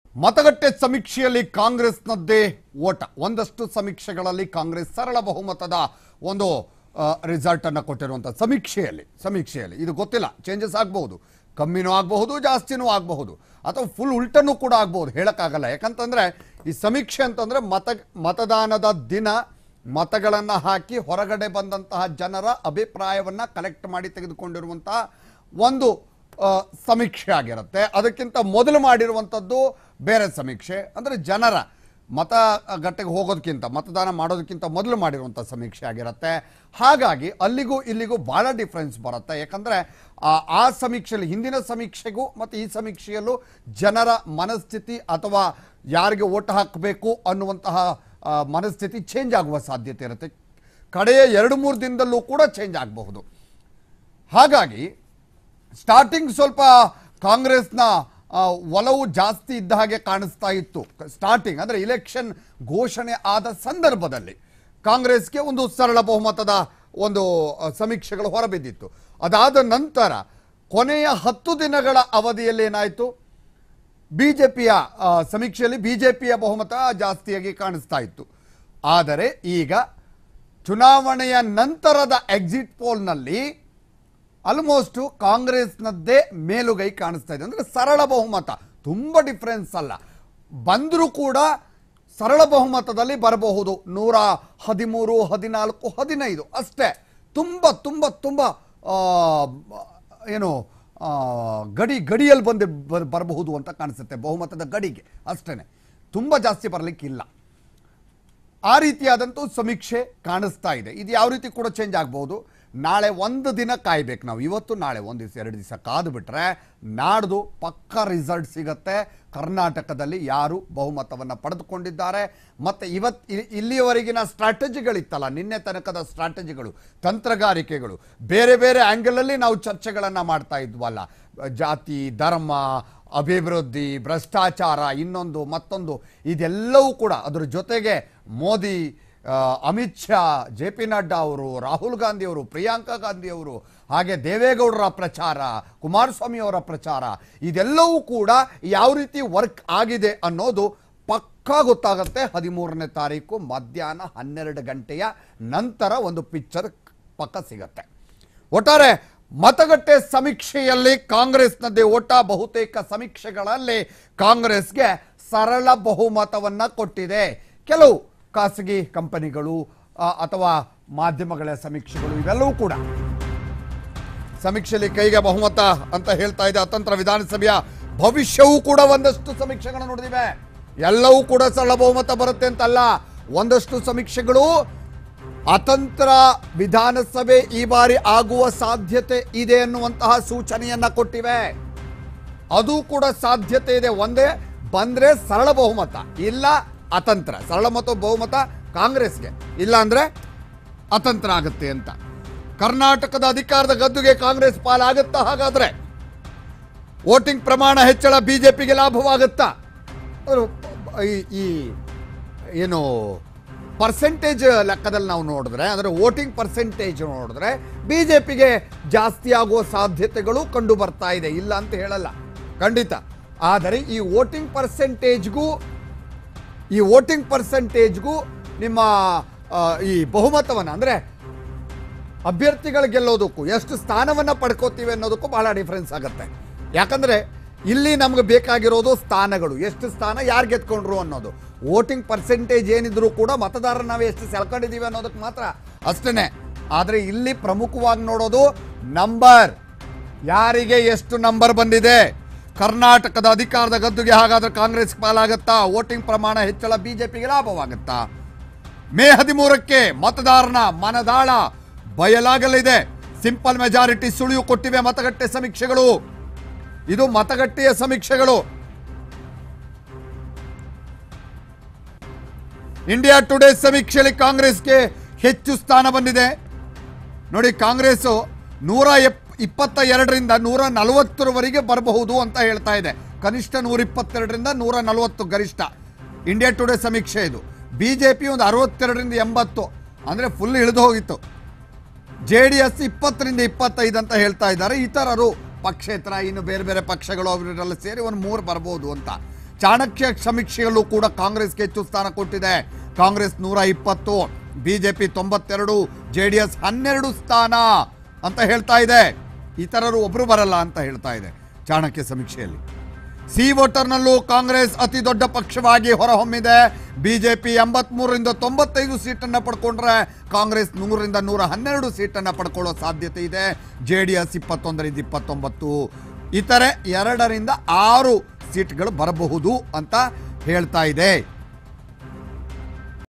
ಮತಗಟ್ಟೆ ಸಮೀಕ್ಷೆಯಲ್ಲಿ ಕಾಂಗ್ರೆಸ್ನದ್ದೇ ಓಟ ಒಂದಷ್ಟು ಸಮೀಕ್ಷೆಗಳಲ್ಲಿ ಕಾಂಗ್ರೆಸ್ ಸರಳ ಬಹುಮತದ ಒಂದು ರಿಸಲ್ಟ್ ಅನ್ನು ಕೊಟ್ಟಿರುವಂಥ ಸಮೀಕ್ಷೆಯಲ್ಲಿ ಸಮೀಕ್ಷೆಯಲ್ಲಿ ಇದು ಗೊತ್ತಿಲ್ಲ ಚೇಂಜಸ್ ಆಗಬಹುದು ಕಮ್ಮಿನೂ ಆಗಬಹುದು ಜಾಸ್ತಿನೂ ಆಗಬಹುದು ಅಥವಾ ಫುಲ್ ಉಲ್ಟನೂ ಕೂಡ ಆಗ್ಬಹುದು ಹೇಳಕ್ಕಾಗಲ್ಲ ಯಾಕಂತಂದ್ರೆ ಈ ಸಮೀಕ್ಷೆ ಅಂತಂದ್ರೆ ಮತ ಮತದಾನದ ದಿನ ಮತಗಳನ್ನು ಹಾಕಿ ಹೊರಗಡೆ ಬಂದಂತಹ ಜನರ ಅಭಿಪ್ರಾಯವನ್ನ ಕಲೆಕ್ಟ್ ಮಾಡಿ ತೆಗೆದುಕೊಂಡಿರುವಂತಹ ಒಂದು ಆ, ಸಮೀಕ್ಷೆ ಆಗಿರುತ್ತೆ ಅದಕ್ಕಿಂತ ಮೊದಲು ಮಾಡಿರುವಂಥದ್ದು ಬೇರೆ ಸಮೀಕ್ಷೆ ಅಂದರೆ ಜನರ ಮತಗಟ್ಟೆಗೆ ಹೋಗೋದಕ್ಕಿಂತ ಮತದಾನ ಮಾಡೋದಕ್ಕಿಂತ ಮೊದಲು ಮಾಡಿರುವಂಥ ಸಮೀಕ್ಷೆ ಆಗಿರುತ್ತೆ ಹಾಗಾಗಿ ಅಲ್ಲಿಗೂ ಇಲ್ಲಿಗೂ ಭಾಳ ಡಿಫ್ರೆನ್ಸ್ ಬರುತ್ತೆ ಯಾಕಂದರೆ ಆ ಸಮೀಕ್ಷೆಯಲ್ಲಿ ಹಿಂದಿನ ಸಮೀಕ್ಷೆಗೂ ಮತ್ತು ಈ ಸಮೀಕ್ಷೆಯಲ್ಲೂ ಜನರ ಮನಸ್ಥಿತಿ ಅಥವಾ ಯಾರಿಗೆ ಓಟ್ ಹಾಕಬೇಕು ಅನ್ನುವಂತಹ ಆ, ಮನಸ್ಥಿತಿ ಚೇಂಜ್ ಆಗುವ ಸಾಧ್ಯತೆ ಇರುತ್ತೆ ಕಡೆಯ ಎರಡು ಮೂರು ದಿನದಲ್ಲೂ ಕೂಡ ಚೇಂಜ್ ಆಗಬಹುದು ಹಾಗಾಗಿ ಸ್ಟಾರ್ಟಿಂಗ್ ಸ್ವಲ್ಪ ಕಾಂಗ್ರೆಸ್ನ ಆ, ಒಲವು ಜಾಸ್ತಿ ಇದ್ದ ಹಾಗೆ ಕಾಣಿಸ್ತಾ ಇತ್ತು ಸ್ಟಾರ್ಟಿಂಗ್ ಅಂದರೆ ಇಲೆಕ್ಷನ್ ಘೋಷಣೆ ಆದ ಸಂದರ್ಭದಲ್ಲಿ ಕಾಂಗ್ರೆಸ್ಗೆ ಒಂದು ಸರಳ ಬಹುಮತದ ಒಂದು ಆ, ಸಮೀಕ್ಷೆಗಳು ಹೊರಬಿದ್ದಿತ್ತು ಅದಾದ ನಂತರ ಕೊನೆಯ ಹತ್ತು ದಿನಗಳ ಅವಧಿಯಲ್ಲಿ ಏನಾಯಿತು ಬಿಜೆಪಿಯ ಸಮೀಕ್ಷೆಯಲ್ಲಿ ಬಿಜೆಪಿಯ ಬಹುಮತ ಜಾಸ್ತಿಯಾಗಿ ಕಾಣಿಸ್ತಾ ಇತ್ತು ಆದರೆ ಈಗ ಚುನಾವಣೆಯ ನಂತರದ ಎಕ್ಸಿಟ್ ಪೋಲ್ನಲ್ಲಿ ಆಲ್ಮೋಸ್ಟ್ ಕಾಂಗ್ರೆಸ್ನದ್ದೇ ಮೇಲುಗೈ ಕಾಣಿಸ್ತಾ ಇದೆ ಅಂದರೆ ಸರಳ ಬಹುಮತ ತುಂಬ ಡಿಫ್ರೆನ್ಸ್ ಅಲ್ಲ ಬಂದರೂ ಕೂಡ ಸರಳ ಬಹುಮತದಲ್ಲಿ ಬರಬಹುದು ನೂರ ಹದಿಮೂರು ಹದಿನಾಲ್ಕು ಹದಿನೈದು ಅಷ್ಟೇ ತುಂಬ ತುಂಬ ತುಂಬ ಆ, ಏನು ಆ, ಗಡಿ ಗಡಿಯಲ್ಲಿ ಬಂದು ಬರ್- ಬರಬಹುದು ಅಂತ ಕಾಣಿಸುತ್ತೆ ಬಹುಮತದ ಗಡಿಗೆ ಅಷ್ಟೇ ತುಂಬ ಜಾಸ್ತಿ ಬರಲಿಕ್ಕಿಲ್ಲ ಆ ರೀತಿಯಾದಂಥ ಸಮೀಕ್ಷೆ ಕಾಣಿಸ್ತಾ ಇದೆ ಇದು ಯಾವ ರೀತಿ ಕೂಡ ಚೇಂಜ್ ಆಗ್ಬೋದು ನಾಳೆ ಒಂದು ದಿನ ಕಾಯ್ಬೇಕು ನಾವು ಇವತ್ತು ನಾಳೆ ಒಂದು ದಿವಸ ಎರಡು ದಿವಸ ಕಾದು ಬಿಟ್ರೆ ನಾಡ್ದು ಪಕ್ಕ ರಿಸಲ್ಟ್ ಸಿಗತ್ತೆ ಕರ್ನಾಟಕದಲ್ಲಿ ಯಾರು ಬಹುಮತವನ್ನು ಪಡೆದುಕೊಂಡಿದ್ದಾರೆ ಮತ್ತು ಇವತ್ತು ಇ- ಇಲ್ಲಿಯವರೆಗಿನ ಸ್ಟ್ರಾಟಜಿಗಳಿತ್ತಲ್ಲ ನಿನ್ನೆ ತನಕದ ಸ್ಟ್ರಾಟಜಿಗಳು ತಂತ್ರಗಾರಿಕೆಗಳು ಬೇರೆ ಬೇರೆ ಆ್ಯಂಗಲಲ್ಲಿ ನಾವು ಚರ್ಚೆಗಳನ್ನು ಮಾಡ್ತಾ ಇದ್ವಲ್ಲ ಜಾತಿ ಧರ್ಮ ಅಭಿವೃದ್ಧಿ ಭ್ರಷ್ಟಾಚಾರ ಇನ್ನೊಂದು ಮತ್ತೊಂದು ಇದೆಲ್ಲವೂ ಕೂಡ ಅದರ ಜೊತೆಗೆ ಮೋದಿ ಆ, ಅಮಿತ್ ಶಾ ಜೆ ಪಿ ನಡ್ಡಾ ಅವರು ರಾಹುಲ್ ಗಾಂಧಿ ಅವರು ಪ್ರಿಯಾಂಕಾ ಗಾಂಧಿ ಅವರು ಹಾಗೆ ದೇವೇಗೌಡರ ಪ್ರಚಾರ ಕುಮಾರಸ್ವಾಮಿ ಅವರ ಪ್ರಚಾರ ಇದೆಲ್ಲವೂ ಕೂಡ ಯಾವ ರೀತಿ ವರ್ಕ್ ಆಗಿದೆ ಅನ್ನೋದು ಪಕ್ಕಾ ಗೊತ್ತಾಗುತ್ತೆ ಹದಿಮೂರನೇ ತಾರೀಕು ಮಧ್ಯಾಹ್ನ ಹನ್ನೆರಡು ಗಂಟೆಯ ನಂತರ ಒಂದು ಪಿಕ್ಚರ್ ಪಕ್ಕ ಸಿಗತ್ತೆ ಒಟ್ಟಾರೆ ಮತಗಟ್ಟೆ ಸಮೀಕ್ಷೆಯಲ್ಲಿ ಕಾಂಗ್ರೆಸ್ನದ್ದೇ ಓಟ ಬಹುತೇಕ ಸಮೀಕ್ಷೆಗಳಲ್ಲಿ ಕಾಂಗ್ರೆಸ್ಗೆ ಸರಳ ಬಹುಮತವನ್ನ ಕೊಟ್ಟಿದೆ ಕೆಲವು ಖಾಸಗಿ ಕಂಪನಿಗಳು ಆ, ಅಥವಾ ಮಾಧ್ಯಮಗಳ ಸಮೀಕ್ಷೆಗಳು ಇವೆಲ್ಲವೂ ಕೂಡ ಸಮೀಕ್ಷೆಯಲ್ಲಿ ಕೈಗೆ ಬಹುಮತ ಅಂತ ಹೇಳ್ತಾ ಇದೆ ಅತಂತ್ರ ವಿಧಾನಸಭೆಯ ಭವಿಷ್ಯವೂ ಕೂಡ ಒಂದಷ್ಟು ಸಮೀಕ್ಷೆಗಳನ್ನು ನೋಡಿದಿವೆ ಎಲ್ಲವೂ ಕೂಡ ಸರಳ ಬಹುಮತ ಬರುತ್ತೆ ಅಂತಲ್ಲ ಒಂದಷ್ಟು ಸಮೀಕ್ಷೆಗಳು ಅತಂತ್ರ ವಿಧಾನಸಭೆ ಈ ಬಾರಿ ಆಗುವ ಸಾಧ್ಯತೆ ಇದೆ ಅನ್ನುವಂತಹ ಸೂಚನೆಯನ್ನ ಕೊಟ್ಟಿವೆ ಅದು ಕೂಡ ಸಾಧ್ಯತೆ ಇದೆ ಒಂದೇ ಬಂದ್ರೆ ಸರಳ ಬಹುಮತ ಇಲ್ಲ ಅತಂತ್ರ ಸರಳ ಮತ್ತು ಬಹುಮತ ಕಾಂಗ್ರೆಸ್ಗೆ ಇಲ್ಲ ಅಂದ್ರೆ ಅತಂತ್ರ ಆಗುತ್ತೆ ಅಂತ ಕರ್ನಾಟಕದ ಅಧಿಕಾರದ ಗದ್ದುಗೆ ಕಾಂಗ್ರೆಸ್ ಪಾಲಾಗುತ್ತಾ ಹಾಗಾದ್ರೆ ವೋಟಿಂಗ್ ಪ್ರಮಾಣ ಹೆಚ್ಚಳ ಬಿಜೆಪಿಗೆ ಲಾಭವಾಗುತ್ತಾ ಅದು ಈ- ಈ ಏನು ಪರ್ಸೆಂಟೇಜ್ ಲೆಕ್ಕದಲ್ಲಿ ನಾವು ನೋಡಿದ್ರೆ ಅಂದರೆ ವೋಟಿಂಗ್ ಪರ್ಸೆಂಟೇಜ್ ನೋಡಿದ್ರೆ ಬಿ ಜೆ ಪಿಗೆ ಜಾಸ್ತಿ ಆಗುವ ಸಾಧ್ಯತೆಗಳು ಕಂಡು ಬರ್ತಾ ಇದೆ ಇಲ್ಲ ಅಂತ ಹೇಳಲ್ಲ ಖಂಡಿತ ಆದರೆ ಈ ವೋಟಿಂಗ್ ಪರ್ಸೆಂಟೇಜ್ಗೂ ಈ ವೋಟಿಂಗ್ ಪರ್ಸೆಂಟೇಜ್ಗೂ ನಿಮ್ಮ ಆ, ಈ ಬಹುಮತವನ್ನು ಅಂದರೆ ಅಭ್ಯರ್ಥಿಗಳು ಗೆಲ್ಲೋದಕ್ಕೂ ಎಷ್ಟು ಸ್ಥಾನವನ್ನು ಪಡ್ಕೋತೀವಿ ಅನ್ನೋದಕ್ಕೂ ಬಹಳ ಡಿಫ್ರೆನ್ಸ್ ಆಗುತ್ತೆ ಯಾಕಂದರೆ ಇಲ್ಲಿ ನಮ್ಗೆ ಬೇಕಾಗಿರೋದು ಸ್ಥಾನಗಳು ಎಷ್ಟು ಸ್ಥಾನ ಯಾರು ಗೆದ್ಕೊಂಡ್ರು ಅನ್ನೋದು ವೋಟಿಂಗ್ ಪರ್ಸೆಂಟೇಜ್ ಏನಿದ್ರು ಕೂಡ ಮತದಾರರು ನಾವು ಎಷ್ಟು ಸೆಳ್ಕೊಂಡಿದ್ದೀವಿ ಅನ್ನೋದಕ್ಕೆ ಮಾತ್ರ ಅಷ್ಟೇ ಆದರೆ ಇಲ್ಲಿ ಪ್ರಮುಖವಾಗಿ ನೋಡೋದು ನಂಬರ್ ಯಾರಿಗೆ ಎಷ್ಟು ನಂಬರ್ ಬಂದಿದೆ ಕರ್ನಾಟಕದ ಅಧಿಕಾರದ ಗದ್ದುಗೆ ಹಾಗಾದ್ರೆ ಕಾಂಗ್ರೆಸ್ ಪಾಲಾಗತ್ತಾ ವೋಟಿಂಗ್ ಪ್ರಮಾಣ ಹೆಚ್ಚಳ ಬಿಜೆಪಿಗೆ ಲಾಭವಾಗುತ್ತಾ ಮೇ ಹದಿಮೂರಕ್ಕೆ ಮತದಾರನ ಮನದಾಳ ಬಯಲಾಗಲಿದೆ ಸಿಂಪಲ್ ಮೆಜಾರಿಟಿ ಸುಳಿವು ಕೊಟ್ಟಿವೆ ಮತಗಟ್ಟೆ ಸಮೀಕ್ಷೆಗಳು ಇದು ಮತಗಟ್ಟೆಯ ಸಮೀಕ್ಷೆಗಳು ಇಂಡಿಯಾ ಟುಡೇ ಸಮೀಕ್ಷೆಯಲ್ಲಿ ಕಾಂಗ್ರೆಸ್ಗೆ ಹೆಚ್ಚು ಸ್ಥಾನ ಬಂದಿದೆ ನೋಡಿ ಕಾಂಗ್ರೆಸ್ ನೂರ ಎಪ್ ಇಪ್ಪತ್ತ ಎರಡರಿಂದ ನೂರ ನಲವತ್ತರವರೆಗೆ ಬರಬಹುದು ಅಂತ ಹೇಳ್ತಾ ಇದೆ ಕನಿಷ್ಠ ನೂರ ಇಪ್ಪತ್ತೆರಡರಿಂದ ನೂರ ನಲವತ್ತು ಗರಿಷ್ಠ ಇಂಡಿಯಾ ಟುಡೇ ಸಮೀಕ್ಷೆ ಇದು ಬಿಜೆಪಿ ಒಂದು ಅರವತ್ತೆರಡರಿಂದ ಎಂಬತ್ತು ಅಂದರೆ ಫುಲ್ ಇಳಿದು ಹೋಗಿತ್ತು ಜೆ ಡಿ ಎಸ್ ಇಪ್ಪತ್ತರಿಂದ ಇಪ್ಪತ್ತೈದು ಅಂತ ಹೇಳ್ತಾ ಇದ್ದಾರೆ ಇತರರು ಪಕ್ಷೇತರ ಇನ್ನು ಬೇರೆ ಬೇರೆ ಪಕ್ಷಗಳು ಅವರೆಲ್ಲ ಸೇರಿ ಒಂದು ಮೂರು ಬರ್ಬೋದು ಅಂತ ಚಾಣಕ್ಯ ಸಮೀಕ್ಷೆಯಲ್ಲೂ ಕೂಡ ಕಾಂಗ್ರೆಸ್ಗೆ ಹೆಚ್ಚು ಸ್ಥಾನ ಕೊಟ್ಟಿದೆ ಕಾಂಗ್ರೆಸ್ ನೂರ ಇಪ್ಪತ್ತು ಬಿಜೆಪಿ ತೊಂಬತ್ತೆರಡು ಜೆ ಡಿ ಎಸ್ ಹನ್ನೆರಡು ಸ್ಥಾನ ಅಂತ ಹೇಳ್ತಾ ಇದೆ ಇತರರು ಒಬ್ರು ಬರಲ್ಲ ಅಂತ ಹೇಳ್ತಾ ಇದೆ ಚಾಣಕ್ಯ ಸಮೀಕ್ಷೆಯಲ್ಲಿ ಸಿ ವೋಟರ್ನಲ್ಲೂ ಕಾಂಗ್ರೆಸ್ ಅತಿ ದೊಡ್ಡ ಪಕ್ಷವಾಗಿ ಹೊರಹೊಮ್ಮಿದೆ ಬಿಜೆಪಿ ಎಂಬತ್ಮೂರರಿಂದ ತೊಂಬತ್ತೈದು ಸೀಟನ್ನು ಪಡ್ಕೊಂಡ್ರೆ ಕಾಂಗ್ರೆಸ್ ನೂರರಿಂದ ನೂರ ಹನ್ನೆರಡು ಸೀಟನ್ನು ಪಡ್ಕೊಳ್ಳೋ ಸಾಧ್ಯತೆ ಇದೆ ಜೆ ಡಿ ಎಸ್ ಇಪ್ಪತ್ತೊಂದರಿಂದ ಇಪ್ಪತ್ತೊಂಬತ್ತು ಇತರೆ ಎರಡರಿಂದ ಆರು ಸೀಟ್ಗಳು ಬರಬಹುದು ಅಂತ ಹೇಳ್ತಾ ಇದೆ